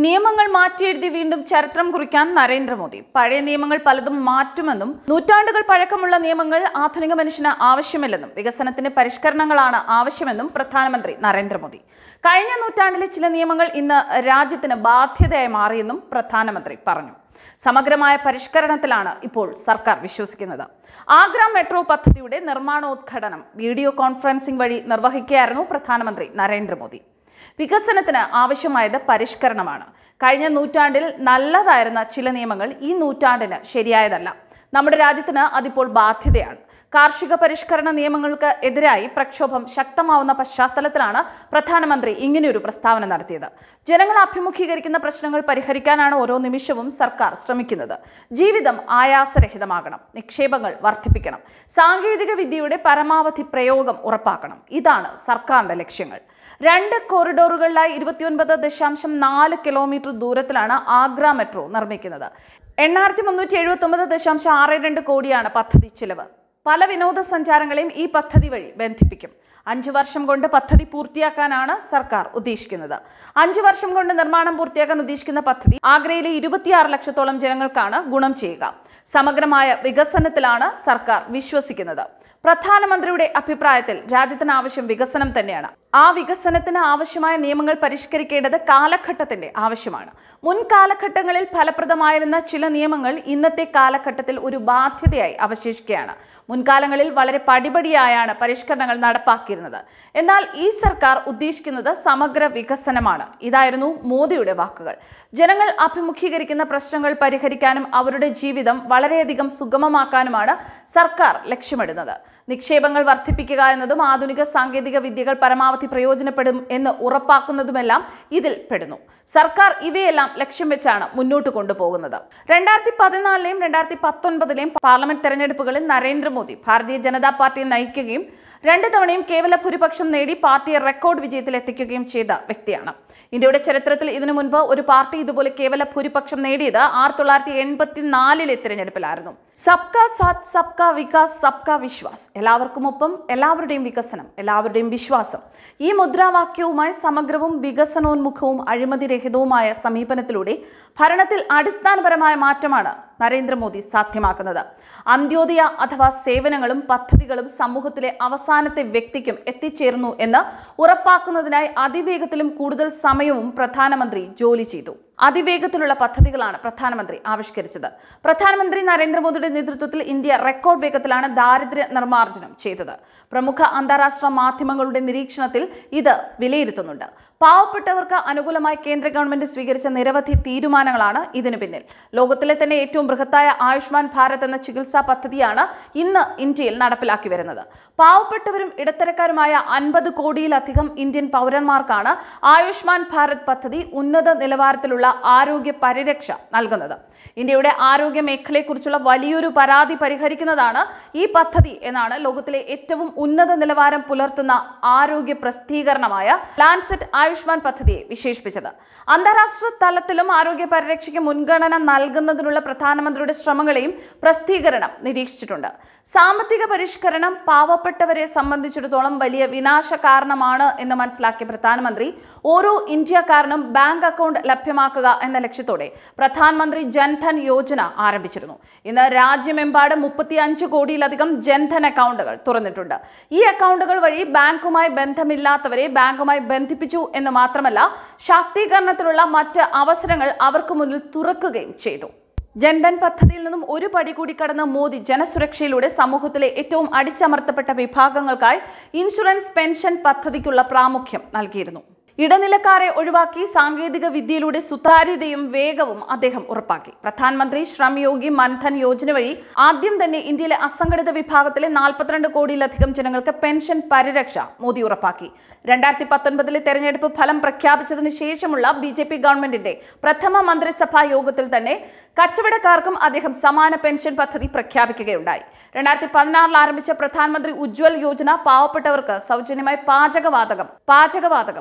നിയമങ്ങൾ മാറ്റിയെഴുതി വീണ്ടും ചരിത്രം കുറിക്കാൻ നരേന്ദ്രമോദി പഴയ നിയമങ്ങൾ പലതും മാറ്റുമെന്നും നൂറ്റാണ്ടുകൾ പഴക്കമുള്ള നിയമങ്ങൾ ആധുനിക മനുഷ്യന് ആവശ്യമില്ലെന്നും വികസനത്തിന് പരിഷ്കരണങ്ങളാണ് ആവശ്യമെന്നും പ്രധാനമന്ത്രി നരേന്ദ്രമോദി കഴിഞ്ഞ നൂറ്റാണ്ടിലെ ചില നിയമങ്ങൾ ഇന്ന് രാജ്യത്തിന് ബാധ്യതയായി മാറിയെന്നും പ്രധാനമന്ത്രി പറഞ്ഞു സമഗ്രമായ പരിഷ്കരണത്തിലാണ് ഇപ്പോൾ സർക്കാർ വിശ്വസിക്കുന്നത് ആഗ്ര മെട്രോ പദ്ധതിയുടെ നിർമ്മാണോദ്ഘാടനം വീഡിയോ കോൺഫറൻസിംഗ് വഴി നിർവഹിക്കുകയായിരുന്നു പ്രധാനമന്ത്രി നരേന്ദ്രമോദി വികസനത്തിന് ആവശ്യമായത് പരിഷ്കരണമാണ് കഴിഞ്ഞ നൂറ്റാണ്ടിൽ നല്ലതായിരുന്ന ചില നിയമങ്ങൾ ഈ നൂറ്റാണ്ടിന് ശരിയായതല്ല നമ്മുടെ രാജ്യത്തിന് അതിപ്പോൾ ബാധ്യതയാണ് കാർഷിക പരിഷ്കരണ നിയമങ്ങൾക്ക് എതിരായി പ്രക്ഷോഭം ശക്തമാവുന്ന പശ്ചാത്തലത്തിലാണ് പ്രധാനമന്ത്രി ഇങ്ങനെയൊരു പ്രസ്താവന നടത്തിയത് ജനങ്ങൾ അഭിമുഖീകരിക്കുന്ന പ്രശ്നങ്ങൾ പരിഹരിക്കാനാണ് ഓരോ നിമിഷവും സർക്കാർ ശ്രമിക്കുന്നത് ജീവിതം ആയാസരഹിതമാകണം നിക്ഷേപങ്ങൾ വർദ്ധിപ്പിക്കണം സാങ്കേതിക വിദ്യയുടെ പരമാവധി പ്രയോഗം ഉറപ്പാക്കണം ഇതാണ് സർക്കാരിന്റെ ലക്ഷ്യങ്ങൾ രണ്ട് കോറിഡോറുകളിലായി ഇരുപത്തിയൊൻപത് ദശാംശം നാല് കിലോമീറ്റർ ദൂരത്തിലാണ് ആഗ്ര മെട്രോ നിർമ്മിക്കുന്നത് എണ്ണായിരത്തി മുന്നൂറ്റി എഴുപത്തി ഒമ്പത് ദശാംശം ആറ് രണ്ട് കോടിയാണ് പദ്ധതി ചിലവ് പല വിനോദസഞ്ചാരങ്ങളെയും ഈ പദ്ധതി വഴി ബന്ധിപ്പിക്കും അഞ്ചു വർഷം കൊണ്ട് പദ്ധതി പൂർത്തിയാക്കാനാണ് സർക്കാർ ഉദ്ദേശിക്കുന്നത് അഞ്ചു വർഷം കൊണ്ട് നിർമ്മാണം പൂർത്തിയാക്കാൻ ഉദ്ദേശിക്കുന്ന പദ്ധതി ആഗ്രയിലെ ഇരുപത്തിയാറ് ലക്ഷത്തോളം ജനങ്ങൾക്കാണ് ഗുണം ചെയ്യുക സമഗ്രമായ വികസനത്തിലാണ് സർക്കാർ വിശ്വസിക്കുന്നത് പ്രധാനമന്ത്രിയുടെ അഭിപ്രായത്തിൽ രാജ്യത്തിന് ആവശ്യം വികസനം തന്നെയാണ് ആ വികസനത്തിന് ആവശ്യമായ നിയമങ്ങൾ പരിഷ്കരിക്കേണ്ടത് കാലഘട്ടത്തിന്റെ ആവശ്യമാണ് മുൻ കാലഘട്ടങ്ങളിൽ ഫലപ്രദമായിരുന്ന ചില നിയമങ്ങൾ ഇന്നത്തെ കാലഘട്ടത്തിൽ ഒരു ബാധ്യതയായി അവശേഷിക്കുകയാണ് മുൻകാലങ്ങളിൽ വളരെ പടിപടിയായാണ് പരിഷ്കരണങ്ങൾ നടപ്പാക്കിയിരുന്നത് എന്നാൽ ഈ സർക്കാർ ഉദ്ദേശിക്കുന്നത് സമഗ്ര വികസനമാണ് ഇതായിരുന്നു മോദിയുടെ വാക്കുകൾ ജനങ്ങൾ അഭിമുഖീകരിക്കുന്ന പ്രശ്നങ്ങൾ പരിഹരിക്കാനും അവരുടെ ജീവിതം വളരെയധികം സുഗമമാക്കാനുമാണ് സർക്കാർ ലക്ഷ്യമിടുന്നത് നിക്ഷേപങ്ങൾ വർദ്ധിപ്പിക്കുക എന്നതും ആധുനിക സാങ്കേതിക വിദ്യകൾ പരമാവധി പ്രയോജനപ്പെടും എന്ന് ഉറപ്പാക്കുന്നതുമെല്ലാം ഇതിൽ പെടുന്നു സർക്കാർ ഇവയെല്ലാം ലക്ഷ്യം വെച്ചാണ് മുന്നോട്ട് കൊണ്ടുപോകുന്നത് രണ്ടായിരത്തി പതിനാലിലെയും രണ്ടായിരത്തി പത്തൊൻപതിലെയും പാർലമെന്റ് തെരഞ്ഞെടുപ്പുകളിൽ നരേന്ദ്രമോദി ഭാരതീയ ജനതാ പാർട്ടിയെ നയിക്കുകയും രണ്ട് തവണയും കേവല ഭൂരിപക്ഷം നേടി പാർട്ടിയെ റെക്കോർഡ് വിജയത്തിൽ എത്തിക്കുകയും ചെയ്ത വ്യക്തിയാണ് ഇന്ത്യയുടെ ചരിത്രത്തിൽ ഇതിനു മുൻപ് ഒരു പാർട്ടി ഇതുപോലെ കേവല ഭൂരിപക്ഷം നേടിയത് ആയിരത്തി തൊള്ളായിരത്തി എൺപത്തിനാലിലെ തിരഞ്ഞെടുപ്പിലായിരുന്നു സബ്കാ സാത്ത് സബ്കാ വികാസ് സബ്കാ വിശ്വാസ് എല്ലാവർക്കും ഒപ്പം എല്ലാവരുടെയും വികസനം എല്ലാവരുടെയും വിശ്വാസം ഈ മുദ്രാവാക്യവുമായി സമഗ്രവും വികസനോന്മുഖവും അഴിമതിരഹിതവുമായ സമീപനത്തിലൂടെ ഭരണത്തിൽ അടിസ്ഥാനപരമായ മാറ്റമാണ് നരേന്ദ്രമോദി സാധ്യമാക്കുന്നത് അന്ത്യോദയ അഥവാ സേവനങ്ങളും പദ്ധതികളും സമൂഹത്തിലെ അവസാനത്തെ വ്യക്തിക്കും എത്തിച്ചേർന്നു എന്ന് ഉറപ്പാക്കുന്നതിനായി അതിവേഗത്തിലും കൂടുതൽ സമയവും പ്രധാനമന്ത്രി ജോലി ചെയ്തു അതിവേഗത്തിലുള്ള പദ്ധതികളാണ് പ്രധാനമന്ത്രി ആവിഷ്കരിച്ചത് പ്രധാനമന്ത്രി നരേന്ദ്രമോദിയുടെ നേതൃത്വത്തിൽ ഇന്ത്യ റെക്കോർഡ് വേഗത്തിലാണ് ദാരിദ്ര്യ നിർമ്മാർജ്ജനം ചെയ്തത് പ്രമുഖ അന്താരാഷ്ട്ര മാധ്യമങ്ങളുടെ നിരീക്ഷണത്തിൽ ഇത് വിലയിരുത്തുന്നുണ്ട് പാവപ്പെട്ടവർക്ക് അനുകൂലമായി കേന്ദ്ര ഗവൺമെന്റ് സ്വീകരിച്ച നിരവധി തീരുമാനങ്ങളാണ് ഇതിനു പിന്നിൽ ലോകത്തിലെ തന്നെ ഏറ്റവും ബൃഹത്തായ ആയുഷ്മാൻ ഭാരത് എന്ന ചികിത്സാ പദ്ധതിയാണ് ഇന്ന് ഇന്ത്യയിൽ നടപ്പിലാക്കി വരുന്നത് പാവപ്പെട്ടവരും ഇടത്തരക്കാരുമായ അൻപത് കോടിയിലധികം ഇന്ത്യൻ പൗരന്മാർക്കാണ് ആയുഷ്മാൻ ഭാരത് പദ്ധതി ഉന്നത നിലവാരത്തിലുള്ള ആരോഗ്യ പരിരക്ഷ നൽകുന്നത് ഇന്ത്യയുടെ ആരോഗ്യ മേഖലയെക്കുറിച്ചുള്ള വലിയൊരു പരാതി പരിഹരിക്കുന്നതാണ് ഈ പദ്ധതി എന്നാണ് ലോകത്തിലെ ഏറ്റവും ഉന്നത നിലവാരം പുലർത്തുന്ന ആരോഗ്യ പ്രസിദ്ധീകരണമായ ലാൻസെറ്റ് ആയുഷ്മാൻ പദ്ധതിയെ വിശേഷിപ്പിച്ചത് അന്താരാഷ്ട്ര തലത്തിലും ആരോഗ്യ പരിരക്ഷയ്ക്ക് മുൻഗണന നൽകുന്നതിനുള്ള പ്രധാനമന്ത്രിയുടെ ശ്രമങ്ങളെയും പ്രസിദ്ധീകരണം നിരീക്ഷിച്ചിട്ടുണ്ട് സാമ്പത്തിക പരിഷ്കരണം പാവപ്പെട്ടവരെ സംബന്ധിച്ചിടത്തോളം വലിയ വിനാശ കാരണമാണ് എന്ന് മനസ്സിലാക്കിയ പ്രധാനമന്ത്രി ഓരോ ഇന്ത്യക്കാരനും ബാങ്ക് അക്കൗണ്ട് ലഭ്യമാക്കുക എന്ന ലക്ഷ്യത്തോടെ പ്രധാനമന്ത്രി ജൻധൻ യോജന ആരംഭിച്ചിരുന്നു ഇന്ന് രാജ്യമെമ്പാടും മുപ്പത്തി അഞ്ച് കോടിയിലധികം ജൻധൻ അക്കൗണ്ടുകൾ തുറന്നിട്ടുണ്ട് ഈ അക്കൗണ്ടുകൾ വഴി ബാങ്കുമായി ബന്ധമില്ലാത്തവരെ ബാങ്കുമായി ബന്ധിപ്പിച്ചു എന്ന് മാത്രമല്ല ശാക്തീകരണത്തിനുള്ള മറ്റ് അവസരങ്ങൾ അവർക്ക് മുന്നിൽ തുറക്കുകയും ചെയ്തു ജൻധൻ പദ്ധതിയിൽ നിന്നും ഒരു പടി കൂടി കടന്ന് മോദി ജനസുരക്ഷയിലൂടെ സമൂഹത്തിലെ ഏറ്റവും അടിച്ചമർത്തപ്പെട്ട വിഭാഗങ്ങൾക്കായി ഇൻഷുറൻസ് പെൻഷൻ പദ്ധതിക്കുള്ള പ്രാമുഖ്യം നൽകിയിരുന്നു ഇടനിലക്കാരെ ഒഴിവാക്കി സാങ്കേതിക വിദ്യയിലൂടെ സുതാര്യതയും വേഗവും അദ്ദേഹം ഉറപ്പാക്കി പ്രധാനമന്ത്രി ശ്രം യോഗി മൻധൻ യോജന വഴി ആദ്യം തന്നെ ഇന്ത്യയിലെ അസംഘടിത വിഭാഗത്തിലെ നാൽപ്പത്തിരണ്ട് കോടിയിലധികം ജനങ്ങൾക്ക് പെൻഷൻ പരിരക്ഷ മോദി ഉറപ്പാക്കി രണ്ടായിരത്തി പത്തൊൻപതിലെ തെരഞ്ഞെടുപ്പ് ഫലം പ്രഖ്യാപിച്ചതിനു ശേഷമുള്ള ബി ജെ പി ഗവൺമെന്റിന്റെ പ്രഥമ മന്ത്രിസഭാ യോഗത്തിൽ തന്നെ കച്ചവടക്കാർക്കും അദ്ദേഹം സമാന പെൻഷൻ പദ്ധതി പ്രഖ്യാപിക്കുകയുണ്ടായി രണ്ടായിരത്തി പതിനാറിൽ ആരംഭിച്ച പ്രധാനമന്ത്രി ഉജ്വൽ യോജന പാവപ്പെട്ടവർക്ക് സൗജന്യമായി പാചകവാതകം പാചകവാതകം ലഭ്യമാക്കി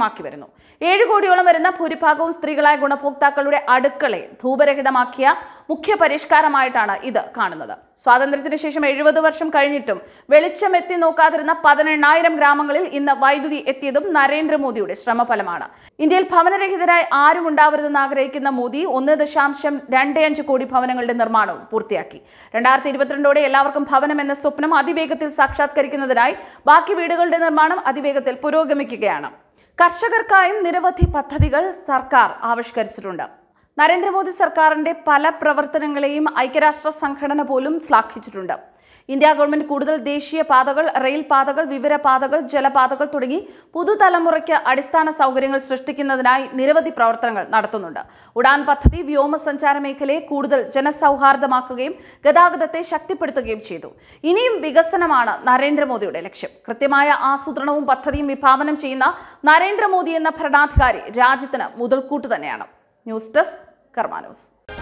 ലഭ്യമാക്കി വരുന്നു ഏഴ് കോടിയോളം വരുന്ന ഭൂരിഭാഗവും സ്ത്രീകളായ ഗുണഭോക്താക്കളുടെ അടുക്കളെ ധൂപരഹിതമാക്കിയ മുഖ്യ പരിഷ്കാരമായിട്ടാണ് ഇത് കാണുന്നത് സ്വാതന്ത്ര്യത്തിന് ശേഷം എഴുപത് വർഷം കഴിഞ്ഞിട്ടും വെളിച്ചം എത്തി നോക്കാതിരുന്ന പതിനെണ്ണായിരം ഗ്രാമങ്ങളിൽ ഇന്ന് വൈദ്യുതി എത്തിയതും നരേന്ദ്രമോദിയുടെ ശ്രമഫലമാണ് ഇന്ത്യയിൽ ഭവനരഹിതരായി ആരും ഉണ്ടാവരുതെന്ന് ആഗ്രഹിക്കുന്ന മോദി ഒന്ന് ദശാംശം രണ്ട് അഞ്ച് കോടി ഭവനങ്ങളുടെ നിർമ്മാണവും പൂർത്തിയാക്കി രണ്ടായിരത്തി ഇരുപത്തിരണ്ടോടെ എല്ലാവർക്കും ഭവനം എന്ന സ്വപ്നം അതിവേഗത്തിൽ സാക്ഷാത്കരിക്കുന്നതിനായി ബാക്കി വീടുകളുടെ നിർമ്മാണം അതിവേഗത്തിൽ പുരോഗമിക്കുകയാണ് കർഷകർക്കായും നിരവധി പദ്ധതികൾ സർക്കാർ ആവിഷ്കരിച്ചിട്ടുണ്ട് നരേന്ദ്രമോദി സർക്കാരിന്റെ പല പ്രവർത്തനങ്ങളെയും ഐക്യരാഷ്ട്ര സംഘടന പോലും ശ്ലാഘിച്ചിട്ടുണ്ട് ഇന്ത്യ ഗവൺമെന്റ് കൂടുതൽ ദേശീയ പാതകൾ റെയിൽ പാതകൾ വിവരപാതകൾ ജലപാതകൾ തുടങ്ങി പുതുതലമുറയ്ക്ക് അടിസ്ഥാന സൗകര്യങ്ങൾ സൃഷ്ടിക്കുന്നതിനായി നിരവധി പ്രവർത്തനങ്ങൾ നടത്തുന്നുണ്ട് ഉഡാൻ പദ്ധതി വ്യോമസഞ്ചാര മേഖലയെ കൂടുതൽ ജനസൗഹാർദ്ദമാക്കുകയും ഗതാഗതത്തെ ശക്തിപ്പെടുത്തുകയും ചെയ്തു ഇനിയും വികസനമാണ് നരേന്ദ്രമോദിയുടെ ലക്ഷ്യം കൃത്യമായ ആസൂത്രണവും പദ്ധതിയും വിഭാവനം ചെയ്യുന്ന നരേന്ദ്രമോദി എന്ന ഭരണാധികാരി രാജ്യത്തിന് മുതൽക്കൂട്ട് തന്നെയാണ് ന്യൂസ് ഡെസ്ക് കർമാ ന്യൂസ്